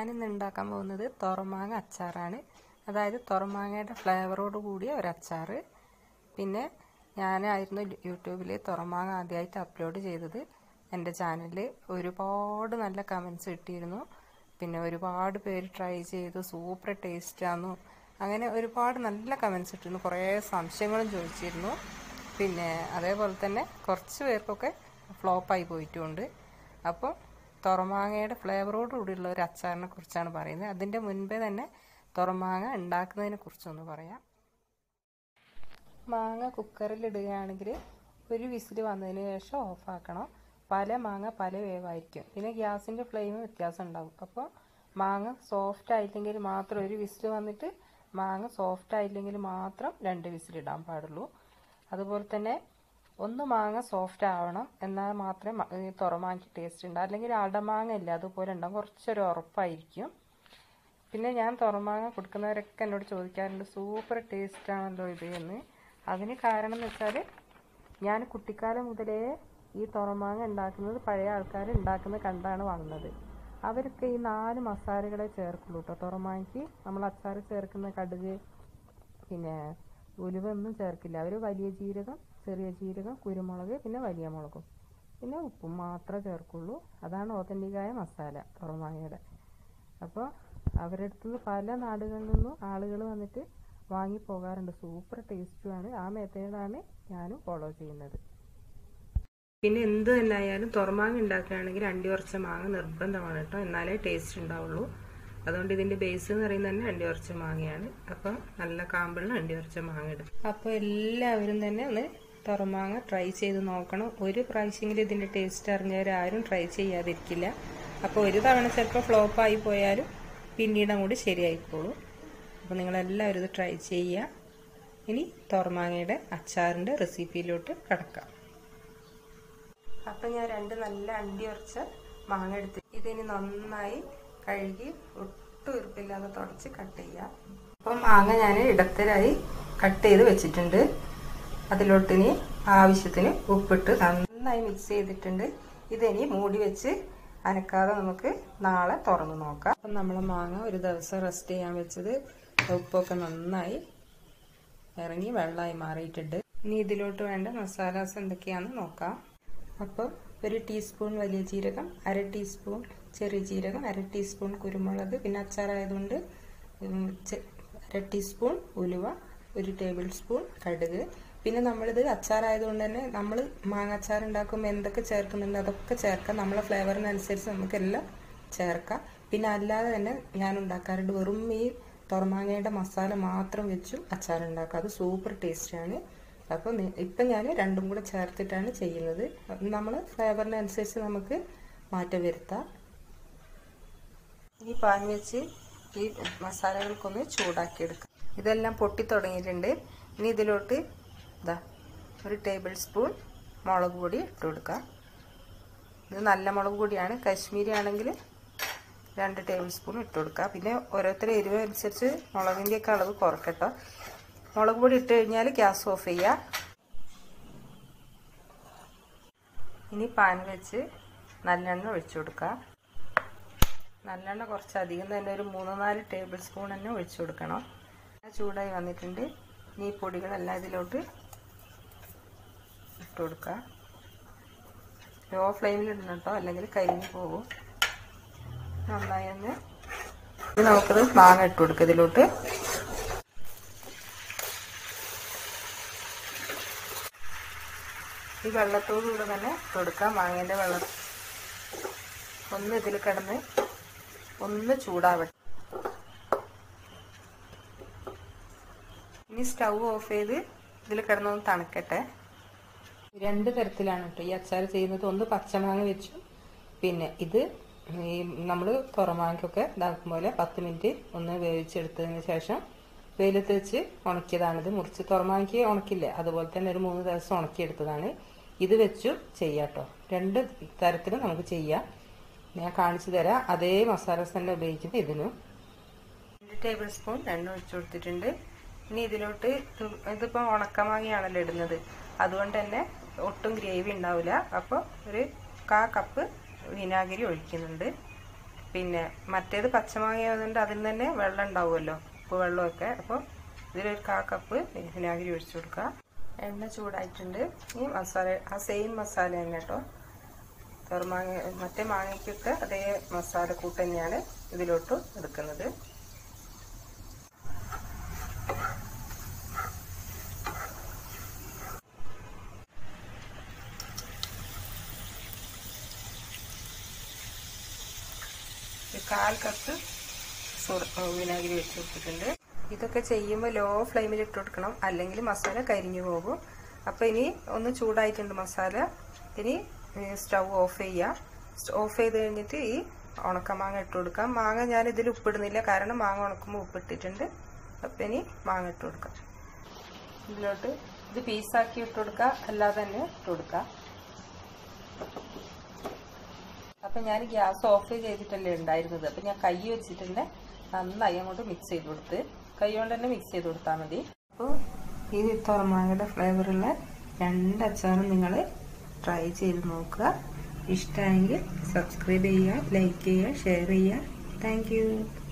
ഞാനിന്ന് ഉണ്ടാക്കാൻ പോകുന്നത് തുറമാങ്ങ അച്ചാറാണ് അതായത് തുറമാങ്ങയുടെ ഫ്ലേവറോട് കൂടിയ ഒരു അച്ചാർ പിന്നെ ഞാനായിരുന്നു യൂട്യൂബിൽ തുറമാങ്ങ ആദ്യമായിട്ട് അപ്ലോഡ് ചെയ്തത് എൻ്റെ ചാനലിൽ ഒരുപാട് നല്ല കമൻസ് കിട്ടിയിരുന്നു പിന്നെ ഒരുപാട് പേര് ട്രൈ ചെയ്തു സൂപ്പർ ടേസ്റ്റാന്നു അങ്ങനെ ഒരുപാട് നല്ല കമൻസ് കിട്ടിയിരുന്നു കുറേ സംശയങ്ങളും ചോദിച്ചിരുന്നു പിന്നെ അതേപോലെ തന്നെ കുറച്ച് പേർക്കൊക്കെ ഫ്ലോപ്പായി പോയിട്ടുമുണ്ട് അപ്പോൾ തുറമാങ്ങയുടെ ഫ്ലേവറോട് കൂടിയുള്ള ഒരു അച്ചാറിനെ കുറിച്ചാണ് പറയുന്നത് അതിൻ്റെ മുൻപേ തന്നെ തുറമാങ്ങ ഉണ്ടാക്കുന്നതിനെ കുറിച്ചൊന്ന് പറയാം മാങ്ങ കുക്കറിൽ ഇടുകയാണെങ്കിൽ ഒരു വിസിൽ വന്നതിന് ശേഷം ഓഫാക്കണം പല മാങ്ങ പല വേവായിരിക്കും പിന്നെ ഗ്യാസിൻ്റെ ഫ്ലെയിം വ്യത്യാസം ഉണ്ടാവും അപ്പോൾ മാങ്ങ സോഫ്റ്റ് ആയില്ലെങ്കിൽ മാത്രം ഒരു വിസിൽ വന്നിട്ട് മാങ്ങ സോഫ്റ്റ് ആയില്ലെങ്കിൽ മാത്രം രണ്ട് വിസിലിടാൻ പാടുള്ളൂ അതുപോലെ തന്നെ ഒന്ന് മാങ്ങ സോഫ്റ്റ് ആവണം എന്നാൽ മാത്രമേ തുറമാങ്ങയ്ക്ക് ടേസ്റ്റ് ഉണ്ടാവും അല്ലെങ്കിൽ അടമാങ്ങ ഇല്ല അതുപോലെ ഉണ്ടാവും കുറച്ചൊരു ഉറപ്പായിരിക്കും പിന്നെ ഞാൻ തുറമാങ്ങ കൊടുക്കുന്നവരൊക്കെ എന്നോട് ചോദിക്കാറുണ്ട് സൂപ്പർ ടേസ്റ്റ് ആണല്ലോ ഇത് എന്ന് അതിന് കാരണം എന്ന് വെച്ചാൽ ഞാൻ കുട്ടിക്കാലം മുതലേ ഈ തുറമാങ്ങ ഉണ്ടാക്കുന്നത് പഴയ ആൾക്കാർ ഉണ്ടാക്കുന്നത് കണ്ടാണ് വന്നത് അവർക്ക് ഈ നാല് മസാലകളെ ചേർക്കുള്ളൂ കേട്ടോ തുറമാങ്ങയ്ക്ക് നമ്മൾ അച്ചാർ ചേർക്കുന്ന കടുക് പിന്നെ ഉലുവ ഒന്നും ചേർക്കില്ല അവർ വലിയ ജീരകം ചെറിയ ജീരകം കുരുമുളക് പിന്നെ വലിയ മുളകും പിന്നെ ഉപ്പും മാത്രമേ ചേർക്കുള്ളൂ അതാണ് ഓതൻറ്റിക്കായ മസാല തുറമാങ്ങയുടെ അപ്പോൾ അവരുടെ അടുത്ത് പല നാടുകളിൽ നിന്നും ആളുകൾ വന്നിട്ട് വാങ്ങി പോകാറുണ്ട് സൂപ്പർ ടേസ്റ്റുമാണ് ആ മെത്തേഡാണ് ഞാനും ഫോളോ ചെയ്യുന്നത് പിന്നെ എന്ത് തന്നെ ആയാലും തുറമാങ്ങ ഉണ്ടാക്കുകയാണെങ്കിൽ അണ്ടി ഉറച്ച മാങ്ങ നിർബന്ധമാണ് കേട്ടോ എന്നാലേ ടേസ്റ്റ് ഉണ്ടാവുള്ളൂ അതുകൊണ്ട് ഇതിന്റെ ബേസ് എന്ന് പറയുന്നത് തന്നെ അണ്ടി ഉറച്ച മാങ്ങയാണ് അപ്പോൾ നല്ല കാമ്പിളിന് അണ്ടി ഉറച്ച മാങ്ങ ഇടും അപ്പോൾ എല്ലാവരും തന്നെ ഒന്ന് തുറമാങ്ങ ട്രൈ ചെയ്ത് നോക്കണം ഒരു പ്രാവശ്യമെങ്കിലും ഇതിന്റെ ടേസ്റ്റ് അറിഞ്ഞവർ ആരും ട്രൈ ചെയ്യാതിരിക്കില്ല അപ്പോൾ ഒരു തവണ ചിലപ്പോൾ ഫ്ലോപ്പായി പോയാലും പിന്നീട് കൂടി ശരിയായിക്കോളൂ അപ്പോൾ നിങ്ങളെല്ലാവരും ഇത് ട്രൈ ചെയ്യുക ഇനി തുറമാങ്ങയുടെ അച്ചാറിൻ്റെ റെസിപ്പിയിലോട്ട് കടക്കാം അപ്പം ഞാൻ രണ്ട് നല്ല അണ്ടി ഉറച്ച മാങ്ങ എടുത്ത് ഇതിനി നന്നായി കഴുകി ഒട്ടും ഉറുപ്പില്ലാതെ തുടച്ച് കട്ട് ചെയ്യാം അപ്പം മാങ്ങ ഞാൻ ഇടത്തരായി കട്ട് ചെയ്ത് വെച്ചിട്ടുണ്ട് അതിലോട്ടിനി ആവശ്യത്തിന് ഉപ്പിട്ട് നന്നായി മിക്സ് ചെയ്തിട്ടുണ്ട് ഇതിനി മൂടി വെച്ച് അനക്കാതെ നമുക്ക് നാളെ തുറന്ന് നോക്കാം അപ്പം നമ്മൾ മാങ്ങ ഒരു ദിവസം റെസ്റ്റ് ചെയ്യാൻ വെച്ചത് ഉപ്പൊക്കെ നന്നായി ഇറങ്ങി വെള്ളമായി മാറിയിട്ടുണ്ട് ഇനി ഇതിലോട്ട് വേണ്ട മസാലാസ് എന്തൊക്കെയാണെന്ന് നോക്കാം അപ്പോൾ ഒരു ടീസ്പൂൺ വലിയ ജീരകം അര ടീസ്പൂൺ ചെറിയ ജീരകം അര ടീസ്പൂൺ കുരുമുളക് പിന്നെ അച്ചാറായതുകൊണ്ട് അര ടീസ്പൂൺ ഉലുവ ഒരു ടേബിൾ സ്പൂൺ കടുക് പിന്നെ നമ്മളിത് അച്ചാറായതുകൊണ്ട് തന്നെ നമ്മൾ മാങ്ങ അച്ചാർ ഉണ്ടാക്കുമ്പോൾ എന്തൊക്കെ ചേർക്കുന്നുണ്ട് അതൊക്കെ ചേർക്കാം നമ്മളെ ഫ്ലേവറിനനുസരിച്ച് നമുക്കെല്ലാം ചേർക്കാം പിന്നെ അല്ലാതെ തന്നെ ഞാൻ ഉണ്ടാക്കാറുണ്ട് വെറും ഈ തുറമാങ്ങയുടെ മസാല മാത്രം വെച്ചും അച്ചാർ ഉണ്ടാക്കുക അത് സൂപ്പർ ടേസ്റ്റാണ് അപ്പോൾ ഇപ്പം ഞാൻ രണ്ടും കൂടെ ചേർത്തിട്ടാണ് ചെയ്യുന്നത് നമ്മൾ ഫ്ലേവറിനനുസരിച്ച് നമുക്ക് മാറ്റം വരുത്താം ഈ പാൻ വെച്ച് ഈ മസാലകൾക്കൊന്ന് ചൂടാക്കിയെടുക്കാം ഇതെല്ലാം പൊട്ടി തുടങ്ങിയിട്ടുണ്ട് ഇനി ഇതിലോട്ട് ഇതാ ഒരു ടേബിൾ സ്പൂൺ മുളക് പൊടി ഇട്ട് കൊടുക്കാം ഇത് നല്ല മുളക് പൊടിയാണ് കാശ്മീരി ആണെങ്കിൽ രണ്ട് ടേബിൾ സ്പൂൺ ഇട്ട് കൊടുക്കുക പിന്നെ ഓരോരുത്തരുടെ എരിവ് അനുസരിച്ച് മുളകിൻ്റെയൊക്കെ അളവ് കുറക്കട്ടോ മുളക് പൊടി ഇട്ട് കഴിഞ്ഞാൽ ഗ്യാസ് ഓഫ് ചെയ്യുക ഇനി പാൻ വെച്ച് നല്ലെണ്ണ ഒഴിച്ചു കൊടുക്കുക നല്ലെണ്ണ കുറച്ച് അധികം തന്നെ ഒരു മൂന്ന് നാല് ടേബിൾ സ്പൂൺ തന്നെ ഒഴിച്ചു കൊടുക്കണം ചൂടായി വന്നിട്ടുണ്ട് ഇനി ഈ പൊടികളെല്ലാം ഇതിലോട്ട് ഇട്ട് കൊടുക്കുക ലോ ഫ്ലെയിമിൽ ഇടണം കേട്ടോ അല്ലെങ്കിൽ കരിഞ്ഞു പോകും നന്നായി ഒന്ന് ഇത് നമുക്കത് മാങ്ങ ഇട്ട് കൊടുക്കുക ഇതിലോട്ട് ഈ വെള്ളത്തോടുകൂടെ തന്നെ കൊടുക്കാം മാങ്ങേൻ്റെ വെള്ളം ഒന്ന് ഇതിൽ കിടന്ന് ഒന്ന് ചൂടാവട്ടെ ഇനി സ്റ്റൗ ഓഫ് ചെയ്ത് ഇതിൽ കിടന്നൊന്ന് തണുക്കട്ടെ രണ്ട് തരത്തിലാണ് കേട്ടോ ഈ അച്ചാർ ചെയ്യുന്നത് ഒന്ന് പച്ചമാങ്ങ വെച്ചു പിന്നെ ഇത് ഈ നമ്മൾ തുറമാങ്ങയ്ക്കൊക്കെ ഇതാക്കും പോലെ പത്ത് മിനിറ്റ് ഒന്ന് വേവിച്ചെടുത്തതിന് ശേഷം വെയിലത്ത് വെച്ച് ഉണക്കിയതാണിത് മുറിച്ച് തുറമാങ്ങയ്ക്ക് ഉണക്കില്ലേ അതുപോലെ തന്നെ ഒരു മൂന്ന് ദിവസം ഉണക്കിയെടുത്തതാണ് ഇത് വെച്ചു ചെയ്യാട്ടോ രണ്ട് തരത്തിലും നമുക്ക് ചെയ്യാം ഞാൻ കാണിച്ചു തരാം അതേ മസാലസ് തന്നെ ഉപയോഗിക്കുന്നത് ഇതിനും രണ്ട് ടേബിൾ സ്പൂൺ എണ്ണ ഒഴിച്ചു കൊടുത്തിട്ടുണ്ട് ഇനി ഇതിലോട്ട് ഇതിപ്പോൾ ഉണക്കമാങ്ങയാണല്ലോ ഇടുന്നത് അതുകൊണ്ട് തന്നെ ഒട്ടും ഗ്രേവി ഉണ്ടാവില്ല അപ്പോൾ ഒരു കാ കപ്പ് വിനാഗിരി ഒഴിക്കുന്നുണ്ട് പിന്നെ മറ്റേത് പച്ചമാങ്ങ ആയതുകൊണ്ട് അതിൽ തന്നെ വെള്ളം ഉണ്ടാവുമല്ലോ ഉപ്പ് വെള്ളമൊക്കെ അപ്പോൾ ഇതിലൊരു കാ കപ്പ് വിനാഗിരി ഒഴിച്ചു കൊടുക്കുക എണ്ണ ചൂടായിട്ടുണ്ട് ഈ മസാല ആ സെയിം മസാല തന്നെ കേട്ടോ ചെറുമാങ്ങ മറ്റേ മാങ്ങയ്ക്കൊക്കെ അതേ മസാല കൂട്ട് തന്നെയാണ് ഇതിലോട്ട് എടുക്കുന്നത് കാൽ കപ്പ് വിനാഗിരി വെച്ച് കൊടുത്തിട്ടുണ്ട് ഇതൊക്കെ ചെയ്യുമ്പോൾ ലോ ഫ്ലെയിമിൽ ഇട്ട് കൊടുക്കണം അല്ലെങ്കിൽ മസാല കരിഞ്ഞു പോകും അപ്പോൾ ഇനി ഒന്ന് ചൂടായിട്ടുണ്ട് മസാല ഇനി സ്റ്റൗ ഓഫ് ചെയ്യുക ഓഫ് ചെയ്ത് കഴിഞ്ഞിട്ട് ഈ ഉണക്ക മാങ്ങ ഇട്ട് കൊടുക്കാം മാങ്ങ ഞാൻ ഇതിൽ ഉപ്പിടുന്നില്ല കാരണം മാങ്ങ ഉണക്കുമ്പോൾ ഉപ്പിട്ടിട്ടുണ്ട് അപ്പം ഇനി മാങ്ങ ഇട്ട് കൊടുക്കാം ഇതിലോട്ട് ഇത് പീസാക്കി ഇട്ട് കൊടുക്കുക അല്ലാതെ തന്നെ ഇട്ട് കൊടുക്കുക അപ്പം ഞാൻ ഗ്യാസ് ഓഫ് ചെയ്തിട്ടല്ലേ ഉണ്ടായിരുന്നത് അപ്പം ഞാൻ കൈ വെച്ചിട്ടുണ്ട് നന്നായി അങ്ങോട്ട് മിക്സ് ചെയ്ത് കൊടുത്ത് കൈ കൊണ്ട് തന്നെ മിക്സ് ചെയ്ത് കൊടുത്താൽ മതി അപ്പോൾ ഈ തുറമാങ്ങയുടെ ഫ്ലേവറുള്ള രണ്ട് അച്ചാറും നിങ്ങൾ ട്രൈ ചെയ്ത് നോക്കുക ഇഷ്ടമായെങ്കിൽ സബ്സ്ക്രൈബ് ചെയ്യുക ലൈക്ക് ചെയ്യുക ഷെയർ ചെയ്യുക താങ്ക്